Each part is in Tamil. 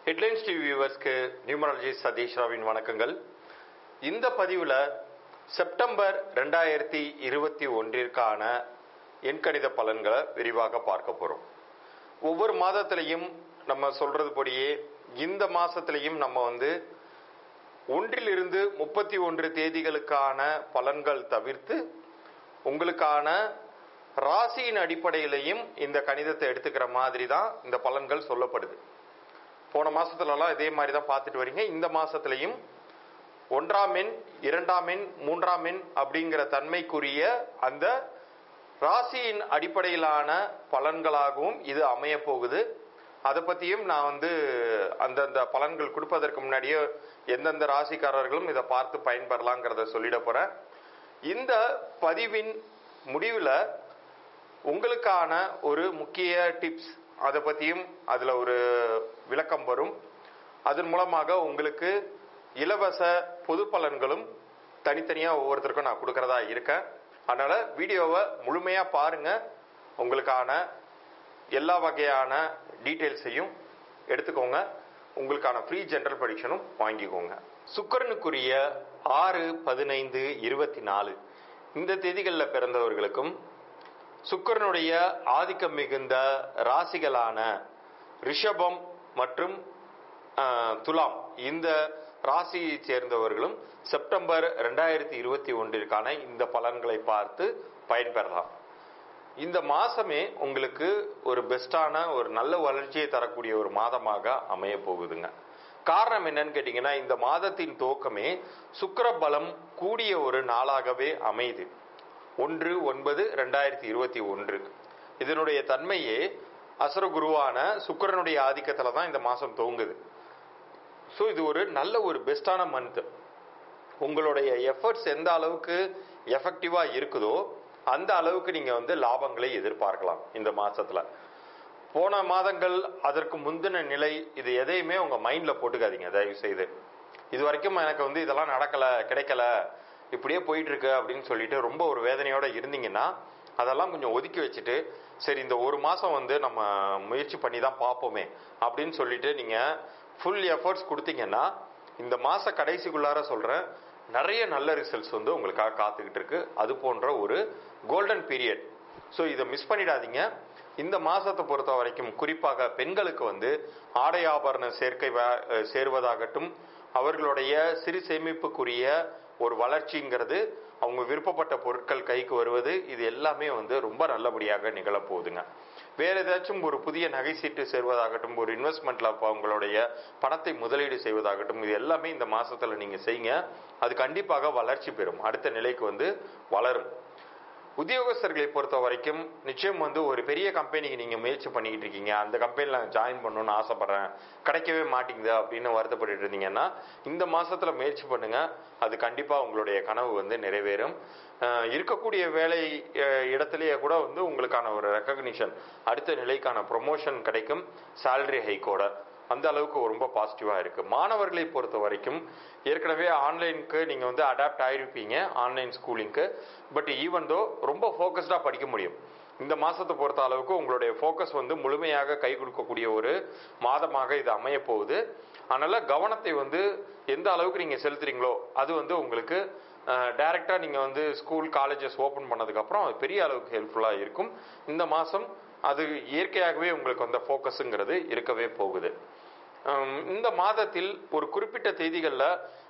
ஹெட்லைன்ஸ் டிவி வியூவர்ஸ்க்கு நியூமராலஜி சதீஷ் ராவின் வணக்கங்கள் இந்த பதிவில் செப்டம்பர் ரெண்டாயிரத்தி இருபத்தி ஒன்றிற்கான எண்கணித பலன்களை விரிவாக பார்க்க போகிறோம் ஒவ்வொரு மாதத்திலையும் நம்ம சொல்றது படியே இந்த மாசத்திலையும் நம்ம வந்து ஒன்றிலிருந்து முப்பத்தி ஒன்று தேதிகளுக்கான பலன்கள் தவிர்த்து உங்களுக்கான ராசியின் அடிப்படையிலையும் இந்த கணிதத்தை எடுத்துக்கிற மாதிரி தான் இந்த பலன்கள் சொல்லப்படுது போன மாசத்துலலாம் இதே மாதிரி தான் பார்த்துட்டு வரீங்க இந்த மாசத்துலையும் ஒன்றாம் எண் இரண்டாம் எண் மூன்றாம் எண் அப்படிங்கிற தன்மைக்குரிய அந்த ராசியின் அடிப்படையிலான பலன்களாகவும் இது அமைய போகுது அதை பற்றியும் நான் வந்து அந்தந்த பலன்கள் கொடுப்பதற்கு முன்னாடியே எந்தெந்த ராசிக்காரர்களும் இதை பார்த்து பயன்பெறலாங்கிறத சொல்லிட போகிறேன் இந்த பதிவின் முடிவில் உங்களுக்கான ஒரு முக்கிய டிப்ஸ் அதை பற்றியும் அதில் ஒரு விளக்கம் வரும் அதன் மூலமாக உங்களுக்கு இலவச பொது பலன்களும் தனித்தனியாக ஒவ்வொருத்தருக்கும் நான் கொடுக்கறதா இருக்கேன் அதனால் வீடியோவை முழுமையாக பாருங்கள் உங்களுக்கான எல்லா வகையான டீட்டெயில்ஸையும் எடுத்துக்கோங்க உங்களுக்கான ஃப்ரீ ஜென்ரல் ப்ரடிக்ஷனும் வாங்கிக்கோங்க சுக்கரனுக்குரிய ஆறு பதினைந்து இருபத்தி நாலு இந்த தேதிகளில் பிறந்தவர்களுக்கும் சுக்கரனுடைய ஆதிக்கம் மிகுந்த ராசிகளான ரிஷபம் மற்றும் ஆஹ், துலாம் இந்த ராசியை சேர்ந்தவர்களும் செப்டம்பர் ரெண்டாயிரத்தி இருபத்தி ஒன்றிற்கான இந்த பலன்களை பார்த்து பயன்பெறலாம் இந்த மாசமே உங்களுக்கு ஒரு பெஸ்டான ஒரு நல்ல வளர்ச்சியை தரக்கூடிய ஒரு மாதமாக அமைய போகுதுங்க காரணம் என்னன்னு கேட்டீங்கன்னா இந்த மாதத்தின் துவக்கமே சுக்கிர பலம் கூடிய ஒரு நாளாகவே அமையுது ஒன்று ஒன்பது ரெண்டாயிரத்தி இருபத்தி ஒன்று இதனுடைய தன்மையே அசுர குருவான சுக்கிரனுடைய ஆதிக்கத்துல தான் இந்த மாசம் துவங்குது ஸோ இது ஒரு நல்ல ஒரு பெஸ்டான மந்த் உங்களுடைய எஃபர்ட்ஸ் எந்த அளவுக்கு எஃபெக்டிவாக இருக்குதோ அந்த அளவுக்கு நீங்கள் வந்து லாபங்களை எதிர்பார்க்கலாம் இந்த மாசத்துல போன மாதங்கள் அதற்கு முந்தின நிலை இது எதையுமே உங்கள் மைண்டில் போட்டுக்காதீங்க தயவு செய்து இது வரைக்கும் எனக்கு வந்து இதெல்லாம் நடக்கலை கிடைக்கல இப்படியே போயிட்டு இருக்கு அப்படின்னு சொல்லிட்டு ரொம்ப ஒரு வேதனையோட இருந்தீங்கன்னா அதெல்லாம் கொஞ்சம் ஒதுக்கி வச்சுட்டு சரி இந்த ஒரு மாதம் வந்து நம்ம முயற்சி பண்ணி தான் பார்ப்போமே அப்படின்னு சொல்லிட்டு நீங்கள் ஃபுல் எஃபர்ட்ஸ் கொடுத்தீங்கன்னா இந்த மாத கடைசிக்குள்ளார சொல்கிறேன் நிறைய நல்ல ரிசல்ட்ஸ் வந்து உங்களுக்காக காத்துக்கிட்டு இருக்கு அது போன்ற ஒரு கோல்டன் பீரியட் ஸோ இதை மிஸ் பண்ணிடாதீங்க இந்த மாசத்தை பொறுத்த வரைக்கும் குறிப்பாக பெண்களுக்கு வந்து ஆடை ஆபரண சேர்க்கை வ- அஹ் சேர்வதாகட்டும் அவர்களுடைய சிறு சேமிப்புக்குரிய ஒரு வளர்ச்சிங்கிறது அவங்க விருப்பப்பட்ட பொருட்கள் கைக்கு வருவது இது எல்லாமே வந்து ரொம்ப நல்லபடியாக நிகழப்போகுதுங்க வேற ஏதாச்சும் ஒரு புதிய நகை சீட்டு சேர்வதாகட்டும் ஒரு இன்வெஸ்ட்மெண்ட்ல அவங்களுடைய பணத்தை முதலீடு செய்வதாகட்டும் இது எல்லாமே இந்த மாசத்துல நீங்க செய்யுங்க அது கண்டிப்பாக வளர்ச்சி பெறும் அடுத்த நிலைக்கு வந்து வளரும் உத்தியோகஸ்தர்களை பொறுத்த வரைக்கும் நிச்சயம் வந்து ஒரு பெரிய கம்பெனிக்கு நீங்க முயற்சி பண்ணிக்கிட்டு இருக்கீங்க அந்த கம்பெனில நான் ஜாயின் பண்ணணும்னு ஆசைப்படுறேன் கிடைக்கவே மாட்டேங்குது அப்படின்னு வருத்தப்பட்டு இருந்தீங்கன்னா இந்த மாசத்துல முயற்சி பண்ணுங்க அது கண்டிப்பா உங்களுடைய கனவு வந்து நிறைவேறும் அஹ் இருக்கக்கூடிய வேலை அஹ், இடத்திலேயே கூட வந்து உங்களுக்கான ஒரு ரெக்கக்னிஷன் அடுத்த நிலைக்கான ப்ரொமோஷன் கிடைக்கும் salary ஹைக்கோட அந்த அளவுக்கு ரொம்ப பாசிட்டிவா இருக்கு மாணவர்களை பொறுத்த வரைக்கும் ஏற்கனவே ஆன்லைனுக்கு நீங்க வந்து அடாப்ட் ஆயிருப்பீங்க ஆன்லைன் ஸ்கூலிங்க்கு பட் ஈவன் தோ ரொம்ப ஃபோக்கஸ்டா படிக்க முடியும் இந்த மாசத்தை பொறுத்த அளவுக்கு உங்களுடைய ஃபோக்கஸ் வந்து முழுமையாக கை கொடுக்கக்கூடிய ஒரு மாதமாக இது அமைய போகுது அதனால கவனத்தை வந்து எந்த அளவுக்கு நீங்க செலுத்துறீங்களோ அது வந்து உங்களுக்கு டைரக்டா நீங்க வந்து ஸ்கூல் காலேஜஸ் ஓபன் பண்ணதுக்கு அப்புறம் அது பெரிய அளவுக்கு ஹெல்ப்ஃபுல்லா இருக்கும் இந்த மாசம் அது இயற்கையாகவே உங்களுக்கு அந்த ஃபோக்கஸுங்கிறது இருக்கவே போகுது ஹம், இந்த மாதத்தில் ஒரு குறிப்பிட்ட தேதிகளில்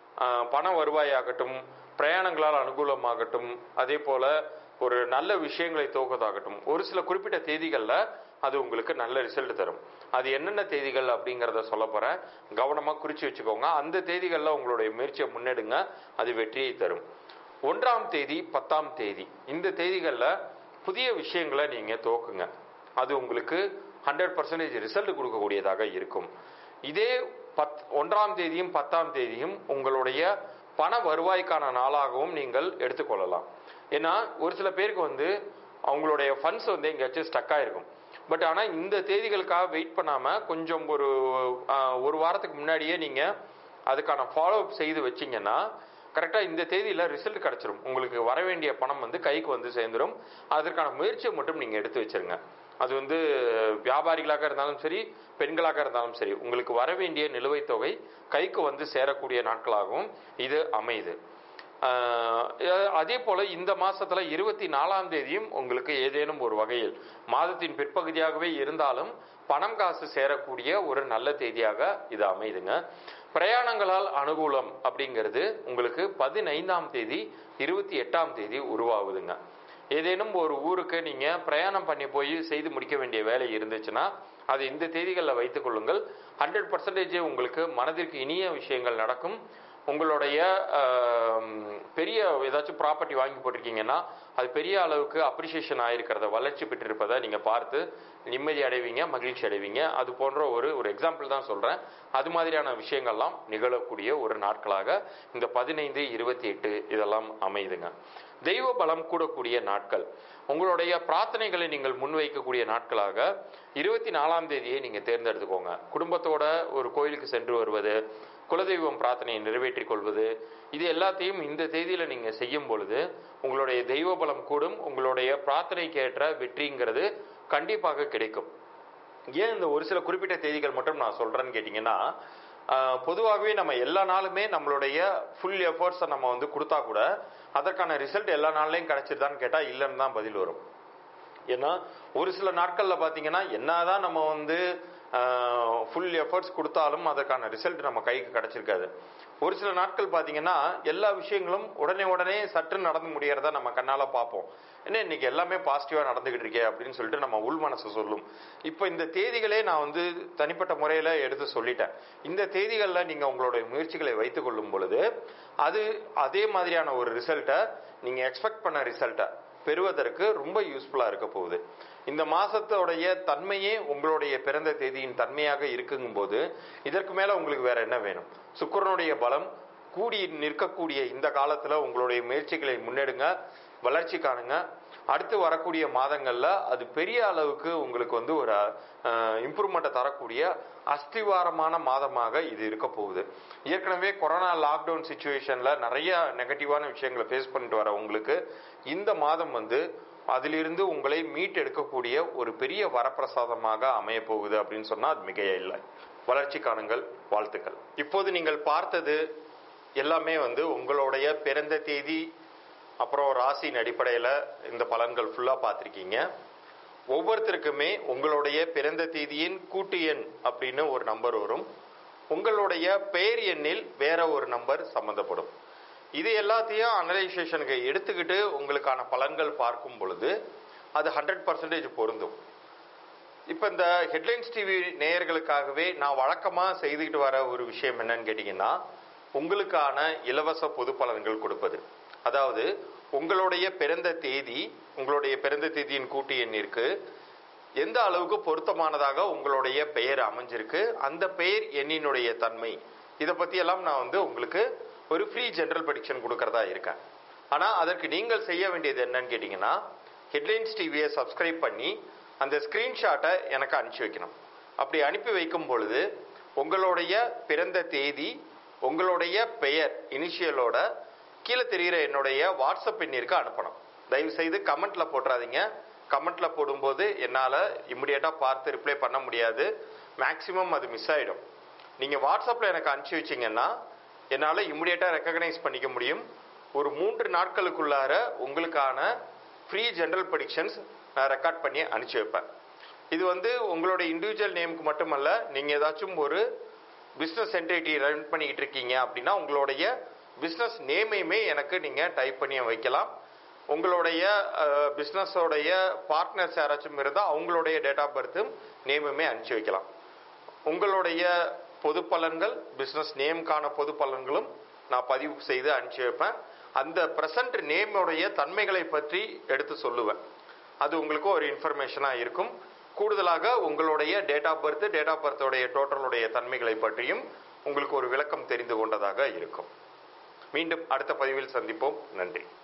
பண வருவாயாகட்டும் பிரயாணங்களால் அனுகூலமாகட்டும் அதே போல ஒரு நல்ல விஷயங்களை துவக்கதாகட்டும் ஒரு சில குறிப்பிட்ட தேதிகளில் அது உங்களுக்கு நல்ல ரிசல்ட் தரும் அது என்னென்ன தேதிகள் அப்படிங்கிறத சொல்ல போறேன் கவனமாக குறித்து வச்சுக்கோங்க அந்த தேதிகளில் உங்களுடைய முயற்சியை முன்னெடுங்க அது வெற்றியை தரும் ஒன்றாம் தேதி பத்தாம் தேதி இந்த தேதிகளில் புதிய விஷயங்களை நீங்கள் துவக்குங்க அது உங்களுக்கு ஹண்ட்ரட் பர்சன்டேஜ் ரிசல்ட் கொடுக்கக்கூடியதாக இருக்கும் இதே பத் ஒன்றாம் தேதியும் பத்தாம் தேதியும் உங்களுடைய பண வருவாய்க்கான நாளாகவும் நீங்கள் எடுத்துக்கொள்ளலாம் ஏன்னா ஒரு சில பேருக்கு வந்து அவங்களுடைய ஃபண்ட்ஸ் வந்து எங்கேயாச்சும் ஸ்டக் ஆயிருக்கும் பட் ஆனால் இந்த தேதிகளுக்காக வெயிட் பண்ணாமல் கொஞ்சம் ஒரு ஆஹ், ஒரு வாரத்துக்கு முன்னாடியே நீங்கள் அதுக்கான ஃபாலோ அப் செய்து வச்சீங்கன்னா கரெக்டாக இந்த தேதியில் ரிசல்ட் கிடச்சிரும் உங்களுக்கு வர வேண்டிய பணம் வந்து கைக்கு வந்து சேர்ந்துடும் அதற்கான முயற்சியை மட்டும் நீங்கள் எடுத்து வச்சிருங்க அது வந்து வியாபாரிகளாக இருந்தாலும் சரி பெண்களாக இருந்தாலும் சரி உங்களுக்கு வர வேண்டிய நிலுவைத் தொகை கைக்கு வந்து சேரக்கூடிய நாட்களாகவும் இது அமையுது ஆஹ் அதே போல இந்த மாசத்துல இருபத்தி நாலாம் தேதியும் உங்களுக்கு ஏதேனும் ஒரு வகையில் மாதத்தின் பிற்பகுதியாகவே இருந்தாலும் பணம் காசு சேரக்கூடிய ஒரு நல்ல தேதியாக இது அமையுதுங்க பிரயாணங்களால் அனுகூலம் அப்படிங்கிறது உங்களுக்கு பதினைந்தாம் தேதி இருபத்தி எட்டாம் தேதி உருவாகுதுங்க ஏதேனும் ஒரு ஊருக்கு நீங்க பிரயாணம் பண்ணி போய் செய்து முடிக்க வேண்டிய வேலை இருந்துச்சுன்னா அது இந்த தேதிகளில் வைத்துக் கொள்ளுங்கள் ஹண்ட்ரட் பர்சன்டேஜ் உங்களுக்கு மனதிற்கு இனிய விஷயங்கள் நடக்கும் உங்களுடைய ஆம், பெரிய ஏதாச்சும் ப்ராப்பர்ட்டி வாங்கி போட்டிருக்கீங்கன்னா அது பெரிய அளவுக்கு அப்ரிசியேஷன் ஆயிருக்கிறத வளர்ச்சி பெற்றிருப்பதை நீங்க பார்த்து நிம்மதி அடைவீங்க மகிழ்ச்சி அடைவீங்க அது போன்ற ஒரு ஒரு எக்ஸாம்பிள் தான் சொல்றேன் அது மாதிரியான விஷயங்கள்லாம் நிகழக்கூடிய ஒரு நாட்களாக இந்த பதினைந்து இருபத்தி எட்டு இதெல்லாம் அமையுதுங்க தெய்வ பலம் கூடக்கூடிய நாட்கள் உங்களுடைய பிரார்த்தனைகளை நீங்கள் முன்வைக்கக்கூடிய நாட்களாக இருபத்தி நாலாம் தேதியை நீங்க தேர்ந்தெடுத்துக்கோங்க குடும்பத்தோட ஒரு கோயிலுக்கு சென்று வருவது குலதெய்வம் பிரார்த்தனையை நிறைவேற்றிக் கொள்வது இது எல்லாத்தையும் இந்த தேதியில நீங்க செய்யும் பொழுது உங்களுடைய தெய்வ பலம் கூடும் உங்களுடைய பிரார்த்தனைக்கு ஏற்ற வெற்றிங்கிறது கண்டிப்பாக கிடைக்கும் ஏன் இந்த ஒரு சில குறிப்பிட்ட தேதிகள் மட்டும் நான் சொல்றேன்னு கேட்டிங்கன்னா ஆஹ், பொதுவாகவே நம்ம எல்லா நாளுமே நம்மளுடைய ஃபுல் எஃபர்ட்ஸை நம்ம வந்து கொடுத்தா கூட அதற்கான ரிசல்ட் எல்லா நாள்லையும் கிடைச்சிருதான்னு கேட்டால் இல்லைன்னு தான் பதில் வரும் ஏன்னா ஒரு சில நாட்களில் பார்த்தீங்கன்னா என்னதான் நம்ம வந்து ஃபுல் எஃபர்ட்ஸ் கொடுத்தாலும் அதற்கான ரிசல்ட் நம்ம கைக்கு கிடைச்சிருக்காது ஒரு சில நாட்கள் பார்த்தீங்கன்னா எல்லா விஷயங்களும் உடனே உடனே சற்று நடந்து முடியறத நம்ம கண்ணால பார்ப்போம் என்ன இன்னைக்கு எல்லாமே பாசிட்டிவா நடந்துகிட்டு இருக்கே அப்படின்னு சொல்லிட்டு நம்ம உள் மனசு சொல்லும் இப்போ இந்த தேதிகளே நான் வந்து தனிப்பட்ட முறையில எடுத்து சொல்லிட்டேன் இந்த தேதிகளில் நீங்க உங்களுடைய முயற்சிகளை வைத்துக் கொள்ளும் பொழுது அது அதே மாதிரியான ஒரு ரிசல்ட்டை நீங்க எக்ஸ்பெக்ட் பண்ண ரிசல்ட்டை பெறுவதற்கு ரொம்ப யூஸ்ஃபுல்லா இருக்க போகுது இந்த மாசத்தோடைய தன்மையே உங்களுடைய பிறந்த தேதியின் தன்மையாக இருக்குங்கும்போது இதற்கு மேல உங்களுக்கு வேற என்ன வேணும் சுக்கிரனுடைய பலம் கூடி நிற்கக்கூடிய இந்த காலத்துல உங்களுடைய முயற்சிகளை முன்னெடுங்க வளர்ச்சி காணுங்க அடுத்து வரக்கூடிய மாதங்கள்ல அது பெரிய அளவுக்கு உங்களுக்கு வந்து ஒரு இம்ப்ரூவ்மெண்ட்டை தரக்கூடிய அஸ்திவாரமான மாதமாக இது இருக்க போகுது ஏற்கனவே கொரோனா லாக்டவுன் சுச்சுவேஷன்ல நிறைய நெகட்டிவான விஷயங்களை ஃபேஸ் பண்ணிட்டு வர உங்களுக்கு இந்த மாதம் வந்து அதிலிருந்து உங்களை மீட்டெடுக்கக்கூடிய ஒரு பெரிய வரப்பிரசாதமாக அமைய போகுது அப்படின்னு சொன்னா அது மிகைய இல்லை வளர்ச்சி காணுங்கள் வாழ்த்துக்கள் இப்போது நீங்கள் பார்த்தது எல்லாமே வந்து உங்களுடைய பிறந்த தேதி அப்புறம் ராசியின் அடிப்படையில் இந்த பலன்கள் ஃபுல்லாக பார்த்துருக்கீங்க ஒவ்வொருத்தருக்குமே உங்களுடைய பிறந்த தேதியின் கூட்டு எண் அப்படின்னு ஒரு நம்பர் வரும் உங்களுடைய பெயர் எண்ணில் வேற ஒரு நம்பர் சம்மந்தப்படும் இது எல்லாத்தையும் அனலைசேஷனுக்கு எடுத்துக்கிட்டு உங்களுக்கான பலன்கள் பார்க்கும் பொழுது அது ஹண்ட்ரட் பர்சன்டேஜ் பொருந்தும் இப்போ இந்த ஹெட்லைன்ஸ் டிவி நேயர்களுக்காகவே நான் வழக்கமாக செய்துக்கிட்டு வர ஒரு விஷயம் என்னன்னு கேட்டிங்கன்னா உங்களுக்கான இலவச பொது பலன்கள் கொடுப்பது அதாவது உங்களுடைய பிறந்த தேதி உங்களுடைய பிறந்த தேதியின் கூட்டு எண்ணிற்கு எந்த அளவுக்கு பொருத்தமானதாக உங்களுடைய பெயர் அமைஞ்சிருக்கு அந்த பெயர் எண்ணினுடைய தன்மை இதை பத்தி எல்லாம் நான் வந்து உங்களுக்கு ஒரு ஃப்ரீ ஜெனரல் ப்ரெடிக்ஷன் கொடுக்கறதா இருக்கேன் ஆனா அதற்கு நீங்கள் செய்ய வேண்டியது என்னன்னு கேட்டீங்கன்னா ஹெட்லைன்ஸ் டிவியை சப்ஸ்கிரைப் பண்ணி அந்த ஸ்கிரீன்ஷாட்டை எனக்கு அனுப்பிச்சு வைக்கணும் அப்படி அனுப்பி வைக்கும் பொழுது உங்களுடைய பிறந்த தேதி உங்களுடைய பெயர் இனிஷியலோட கீழே தெரிகிற என்னுடைய வாட்ஸ்அப் எண்ணிற்கு அனுப்பணும் தயவு செய்து கமெண்ட்ல போட்டுறாதீங்க கமெண்ட்ல போடும்போது என்னால் இமிடியேட்டாக பார்த்து ரிப்ளை பண்ண முடியாது மேக்ஸிமம் அது மிஸ் ஆகிடும் நீங்கள் வாட்ஸ்அப்பில் எனக்கு அனுப்பிச்சி வச்சிங்கன்னா என்னால் இமிடியேட்டாக ரெக்கக்னைஸ் பண்ணிக்க முடியும் ஒரு மூன்று நாட்களுக்குள்ளார உங்களுக்கான ஃப்ரீ ஜென்ரல் ப்ரெடிக்ஷன்ஸ் நான் ரெக்கார்ட் பண்ணி அனுப்பிச்சி வைப்பேன் இது வந்து உங்களுடைய இண்டிவிஜுவல் நேமுக்கு மட்டுமல்ல நீங்கள் ஏதாச்சும் ஒரு பிஸ்னஸ் என்டிட்டி ரன் பண்ணிக்கிட்டு இருக்கீங்க அப்படின்னா உங்களுடைய பிஸ்னஸ் நேமையுமே எனக்கு நீங்கள் டைப் பண்ணி வைக்கலாம் உங்களுடைய பிஸ்னஸோடைய பார்ட்னர்ஸ் யாராச்சும் இருந்தால் அவங்களுடைய டேட் ஆஃப் பர்த்தும் நேமுமே அனுப்பிச்சி வைக்கலாம் உங்களுடைய பொது பலன்கள் பிஸ்னஸ் நேம்கான பொது பலன்களும் நான் பதிவு செய்து அனுப்பிச்சி வைப்பேன் அந்த ப்ரெசன்ட் நேமுடைய தன்மைகளை பற்றி எடுத்து சொல்லுவேன் அது உங்களுக்கு ஒரு இன்ஃபர்மேஷனாக இருக்கும் கூடுதலாக உங்களுடைய date of birth date of பர்த்தோடைய டோட்டலுடைய தன்மைகளை பற்றியும் உங்களுக்கு ஒரு விளக்கம் தெரிந்து கொண்டதாக இருக்கும் மீண்டும் அடுத்த பதிவில் சந்திப்போம் நன்றி